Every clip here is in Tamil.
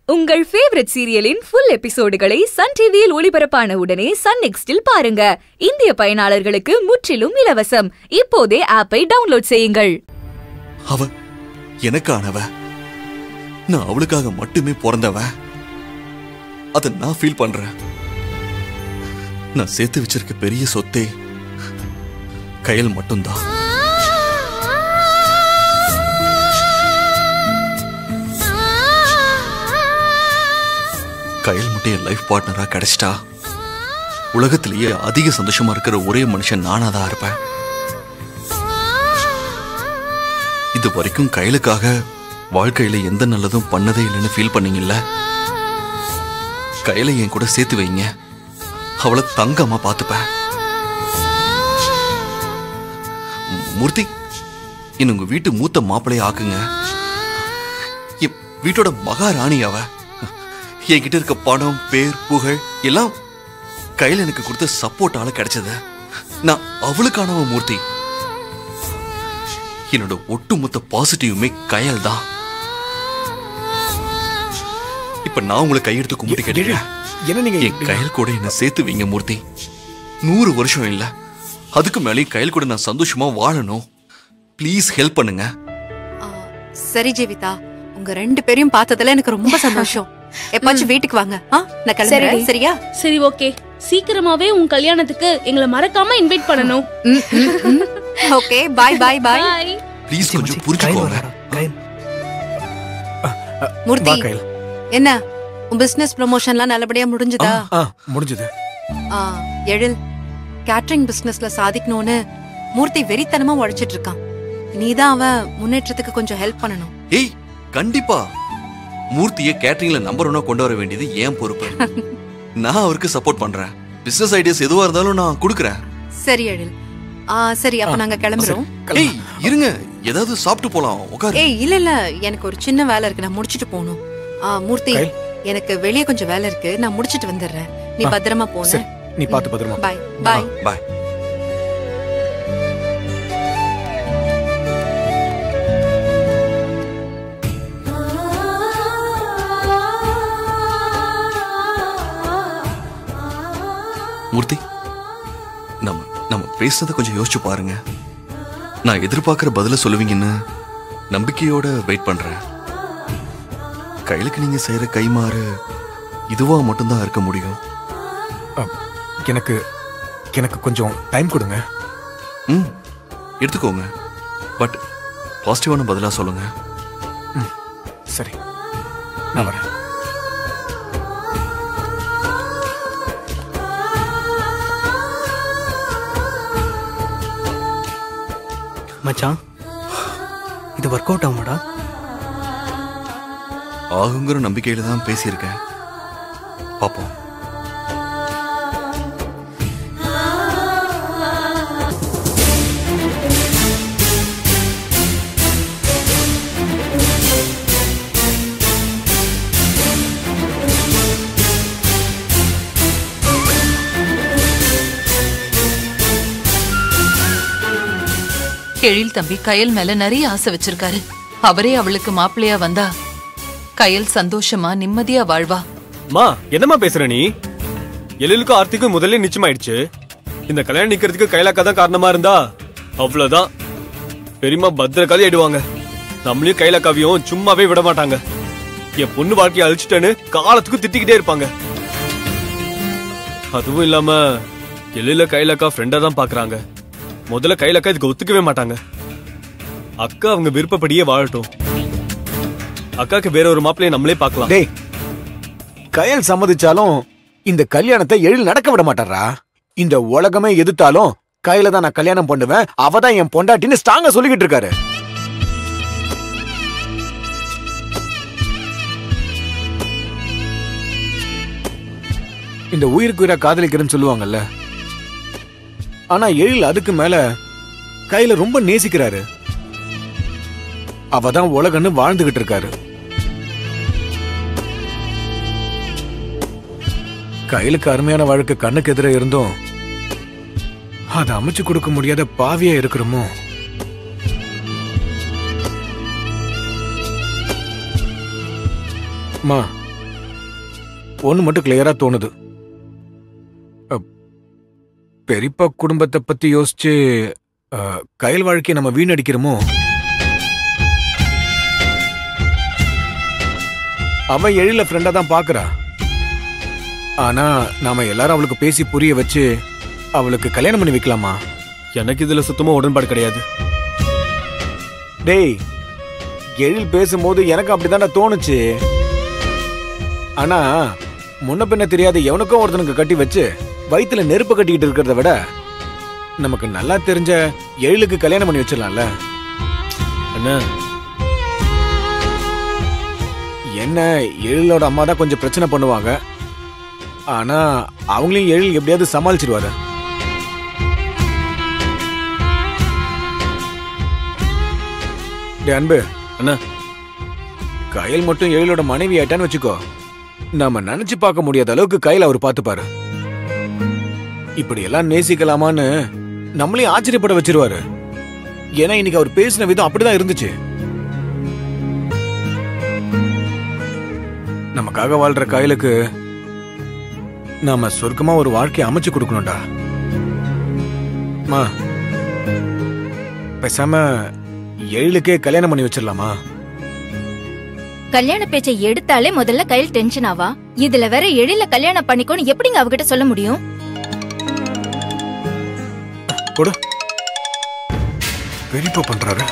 உங்கள் ஃபேவரட் சீரியலின் ஃபுல் எபிசோடுகளை சன் டிவியில் ஒளிபரப்பான உடனே சன் நெக்ஸ்டில் பாருங்க இந்திய பயனாளர்களுக்கு முற்றிலும் இலவசம் இப்போதே ஆப்பை டவுன்லோட் செய்யுங்கள் அவ எனக்கானவ நான் அவளுக்காக மட்டுமே பிறந்தவன் அத நான் ஃபீல் பண்றேன் நான் சேர்த்து வச்சிருக்க பெரிய சொத்தே கையல் மட்டும்தான் கையல் மட்டும் என் லைஃப் பார்ட்னரா கிடைச்சிட்டா உலகத்திலேயே அதிக சந்தோஷமா இருக்கிற ஒரே மனுஷன் நானா தான் இருப்பேன் இது வரைக்கும் கையலுக்காக வாழ்க்கையில எந்த நல்லதும் பண்ணதே இல்லைன்னு ஃபீல் பண்ணீங்கல்ல கையில என் கூட சேர்த்து வைங்க அவளை தங்கமா பார்த்துப்பேன் மு- மூர்த்தி இன்னும் உங்க வீட்டு மூத்த மாப்பிளைய ஆக்குங்க என் வீட்டோட மகாராணி அவ என்கிட்ட இருக்க பணம் பேர் புகழ் எல்லாம் கையில எனக்கு கொடுத்த சப்போர்ட்டால கிடைச்சது நான் அவளுக்கானவ மூர்த்தி என்னோட ஒட்டுமொத்த பாசிட்டிவுமே கயல் தான் இப்ப நான் உங்களை கையெடுத்து கும்பிட்டு கேட்டேன் என்ன நீங்க என் கயல் கூட என்ன சேர்த்து வைங்க மூர்த்தி நூறு வருஷம் இல்ல அதுக்கு மேலேயும் கயல் கூட நான் சந்தோஷமா வாழணும் ப்ளீஸ் ஹெல்ப் பண்ணுங்க ஆ, சரி ஜீவிதா உங்க ரெண்டு பேரையும் பார்த்ததுல எனக்கு ரொம்ப சந்தோஷம் எப்பாச்சும் வீட்டுக்கு வாங்க ஆ, நான் கிளம்புறேன் சரிடி. சரியா சரி ஓகே சீக்கிரமாவே உன் கல்யாணத்துக்கு எங்களை மறக்காம இன்வைட் பண்ணணும் okay bye bye bye bye please கொஞ்சம் புரிஞ்சுக்கோங்க மூர்த்தி வா கையில் என்ன உன் பிசினஸ் ப்ரமோஷன்லாம் நல்லபடியா முடிஞ்சுதா ஆ முடிஞ்சது ஆ, எழில் கேட்டரிங் பிசினஸ்ல சாதிக்கணும்னு மூர்த்தி வெறித்தனமா உழைச்சிட்டு இருக்கான் நீதான் அவன் முன்னேற்றத்துக்கு கொஞ்சம் ஹெல்ப் பண்ணணும் ஏய் கண்டிப்பா மூர்த்தியை கேட்டரிங்ல நம்பர் ஒன்னா கொண்டு வர வேண்டியது ஏன் பொறுப்பு நான் அவருக்கு சப்போர்ட் பண்றேன் பிசினஸ் ஐடியாஸ் எதுவா இருந்தாலும் நான் கொடுக்குறேன் சரி எழில் ஆ சரி அப்ப நாங்க கிளம்புறோம் ஏய் இருங்க ஏதாவது சாப்பிட்டு போலாம் உட்காரு ஏய் இல்ல இல்ல எனக்கு ஒரு சின்ன வேலை இருக்கு நான் முடிச்சிட்டு போகணும் ஆ, மூர்த்தி கைல். எனக்கு வெளியே கொஞ்சம் வேலை இருக்கு நான் முடிச்சிட்டு வந்துடுறேன் நீ ஆ, பத்திரமா போன சரி நீ பார்த்து பத்திரமா பாய் பாய் பாய் மூர்த்தி நம்ம நம்ம பேசுனதை கொஞ்சம் யோசிச்சு பாருங்க நான் எதிர்பார்க்கிற பதில சொல்லுவீங்கன்னு நம்பிக்கையோட வெயிட் பண்றேன் கையிலுக்கு நீங்க செய்யற கைமாறு இதுவா மட்டும்தான் இருக்க முடியும் ஆ, எனக்கு எனக்கு கொஞ்சம் டைம் கொடுங்க ம் எடுத்துக்கோங்க பட் பாசிட்டிவான பதிலா சொல்லுங்க சரி நான் வரேன் மச்சான் இது ஒர்க் அவுட் ஆகுமாடா ஆகுங்கிற நம்பிக்கையில தான் பேசியிருக்கேன் பாப்போம் எழில் தம்பி கயல் மேல நிறைய ஆசை வச்சிருக்காரு அவரே அவளுக்கு மாப்பிள்ளையா வந்தா கயல் சந்தோஷமா நிம்மதியா வாழ்வா மா என்னம்மா பேசுற நீ எழிலுக்கும் ஆர்த்திக்கும் முதல்ல நிச்சயமாயிடுச்சு இந்த கல்யாணம் நிக்கிறதுக்கு கைலாக்கா தான் காரணமா இருந்தா அவ்வளவுதான் பெரியம்மா பத்திரகாலி ஆயிடுவாங்க நம்மளையும் கைலாக்காவையும் சும்மாவே விட மாட்டாங்க என் பொண்ணு வாழ்க்கையை அழிச்சிட்டேன்னு காலத்துக்கும் திட்டிக்கிட்டே இருப்பாங்க அதுவும் இல்லாம எழில கைலாக்கா ஃப்ரெண்டா தான் பாக்குறாங்க முதல்ல கைலாக்கா இதுக்கு ஒத்துக்கவே மாட்டாங்க அக்கா அவங்க விருப்பப்படியே வாழட்டும் அக்காக்கு வேற ஒரு மாப்பிள்ளைய நம்மளே பார்க்கலாம் டேய் கயல் சம்மதிச்சாலும் இந்த கல்யாணத்தை எழில் நடக்க விட மாட்டாரா இந்த உலகமே எதிர்த்தாலும் கையில தான் நான் கல்யாணம் பண்ணுவேன் அவ தான் என் பொண்டாட்டின்னு ஸ்ட்ராங்கா சொல்லிக்கிட்டு இருக்காரு இந்த உயிருக்கு உயிரா காதலிக்கிறேன்னு சொல்லுவாங்கல்ல ஆனா எழில் அதுக்கு மேல கையில ரொம்ப நேசிக்கிறாரு அவ தான் உலகன்னு வாழ்ந்துகிட்டு இருக்காரு கையிலுக்கு அருமையான வாழ்க்கை கண்ணுக்கு எதிர இருந்தும் அதை அமைச்சு கொடுக்க முடியாத பாவியா இருக்கிறோமோ மா ஒண்ணு மட்டும் கிளியரா தோணுது அ, பெரியப்பா குடும்பத்தை பத்தி யோசிச்சு அ, கயல் வாழ்க்கையை நம்ம வீணடிக்கிறோமோ அவன் எழில ஃப்ரெண்டா தான் பாக்குறா ஆனா நாம எல்லாரும் அவளுக்கு பேசி புரிய வச்சு அவளுக்கு கல்யாணம் பண்ணி வைக்கலாமா எனக்கு இதுல சுத்தமா உடன்பாடு கிடையாது டேய் எழில் பேசும்போது எனக்கு அப்படிதான்டா தோணுச்சு ஆனா முன்ன பின்ன தெரியாத எவனுக்கும் ஒருத்தனுக்கு கட்டி வச்சு வயித்துல நெருப்பு கட்டிக்கிட்டு இருக்கிறத விட நமக்கு நல்லா தெரிஞ்ச எழிலுக்கு கல்யாணம் பண்ணி வச்சிடலாம்ல என்ன என்ன எழிலோட அம்மா தான் கொஞ்சம் பிரச்சனை பண்ணுவாங்க ஆனா அவங்களையும் எழில் எப்படியாவது சமாளிச்சிருவாரு டேய் அன்பு அண்ணா கயல் மட்டும் எழிலோட மனைவி ஆயிட்டான்னு வச்சுக்கோ நாம நினைச்சு பார்க்க முடியாத அளவுக்கு கையில் அவர் பார்த்துப்பாரு இப்படி எல்லாம் நேசிக்கலாமான்னு நம்மளையும் ஆச்சரியப்பட வச்சிருவாரு ஏன்னா இன்னைக்கு அவர் பேசின விதம் அப்படிதான் இருந்துச்சு நமக்காக வாழ்ற கயலுக்கு நாம சொர்க்கமா ஒரு வாழ்க்கையை அமைச்சு கொடுக்கணும்டா மா பேசாம எழிலுக்கே கல்யாணம் பண்ணி வச்சிடலாமா கல்யாண பேச்சை எடுத்தாலே முதல்ல கையில் டென்ஷன் ஆவா இதுல வேற எழில கல்யாணம் பண்ணிக்கோன்னு எப்படிங்க அவகிட்ட சொல்ல முடியும் கொடு பெரியப்பா பண்றாரு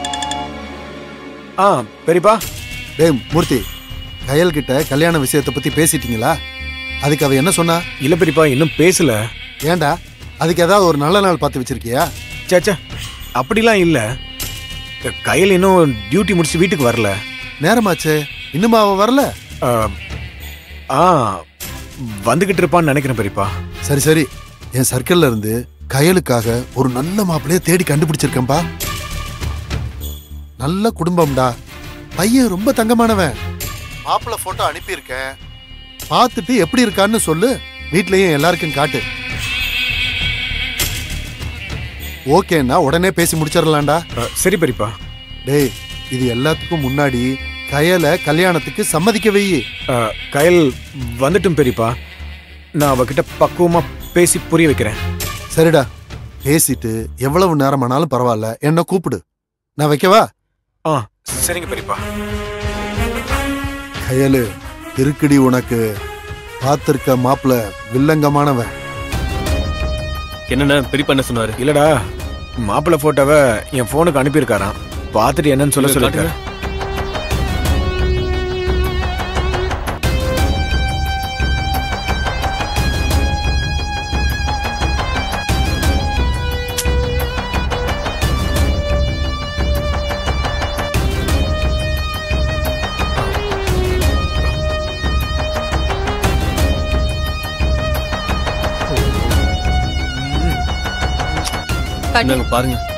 ஆ பெரியப்பா டேய் மூர்த்தி கயல் கிட்ட கல்யாண விஷயத்தை பத்தி பேசிட்டீங்களா அதுக்கு அவ என்ன சொன்னா இல்ல பெரியப்பா இன்னும் பேசல ஏன்டா அதுக்கு ஏதாவது ஒரு நல்ல நாள் பார்த்து வச்சிருக்கியா சேச்சா அப்படிலாம் இல்ல கையில் இன்னும் டியூட்டி முடிச்சு வீட்டுக்கு வரல நேரமாச்சே இன்னுமா அவ வரல ஆ, ஆ வந்துகிட்டு இருப்பான்னு நினைக்கிறேன் பெரியப்பா சரி சரி என் சர்க்கிள்ல இருந்து கயலுக்காக ஒரு நல்ல மாப்பிளைய தேடி கண்டுபிடிச்சிருக்கேன்பா நல்ல குடும்பம்டா பையன் ரொம்ப தங்கமானவன் மாப்பிள்ளை போட்டோ அனுப்பியிருக்கேன் பார்த்துட்டு எப்படி இருக்கான்னு சொல்லு வீட்லயும் எல்லாருக்கும் காட்டு ஓகேன்னா உடனே பேசி முடிச்சிடலாம்டா ஆ, சரி பெரியப்பா டேய் இது எல்லாத்துக்கும் முன்னாடி கயலை கல்யாணத்துக்கு சம்மதிக்க வெயி ஆ, கயல் வந்துட்டும் பெரியப்பா நான் அவகிட்ட பக்குவமா பேசி புரிய வைக்கிறேன் சரிடா பேசிட்டு எவ்வளவு நேரம் ஆனாலும் பரவாயில்ல என்ன கூப்பிடு நான் வைக்கவா ஆ சரிங்க பெரியப்பா கயலு இருக்குடி உனக்கு பார்த்திருக்க மாப்பிள வில்லங்கமானவன் என்னண்ணே பெரியப்பா என்ன சொன்னாரு இல்லடா மாப்பிள்ளை போட்டோவை என் போனுக்கு அனுப்பியிருக்காராம் பார்த்துட்டு என்னன்னு சொல்ல இங்க சொல்லிருக்காரு இந்தாங்க பாருங்க